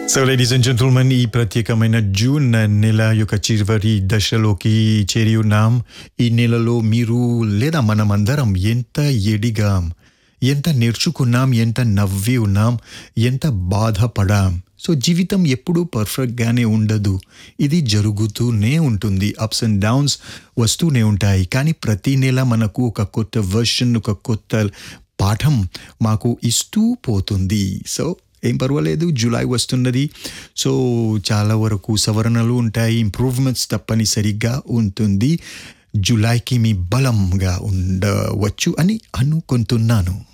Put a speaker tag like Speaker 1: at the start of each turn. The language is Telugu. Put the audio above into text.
Speaker 1: సో లేడీస్ అండ్ జెంటల్మెన్ ఈ ప్రత్యేకమైన జూన్ నెల యొక్క చివరి దశలోకి చేరి ఉన్నాం ఈ నెలలో మీరు లేదా మనమందరం ఎంత ఎడిగాం ఎంత నేర్చుకున్నాం ఎంత నవ్వి ఉన్నాం ఎంత బాధపడాం సో జీవితం ఎప్పుడూ పర్ఫెక్ట్గానే ఉండదు ఇది జరుగుతూనే ఉంటుంది అప్స్ అండ్ డౌన్స్ వస్తూనే ఉంటాయి కానీ ప్రతి నెల మనకు ఒక కొత్త వర్షన్ ఒక కొత్త పాఠం మాకు ఇస్తూ పోతుంది సో ఏం పర్వాలేదు జూలై వస్తున్నది సో చాలా వరకు సవరణలు ఉంటాయి ఇంప్రూవ్మెంట్స్ తప్పనిసరిగా ఉంటుంది జూలైకి మీ బలంగా ఉండవచ్చు అని అనుకుంటున్నాను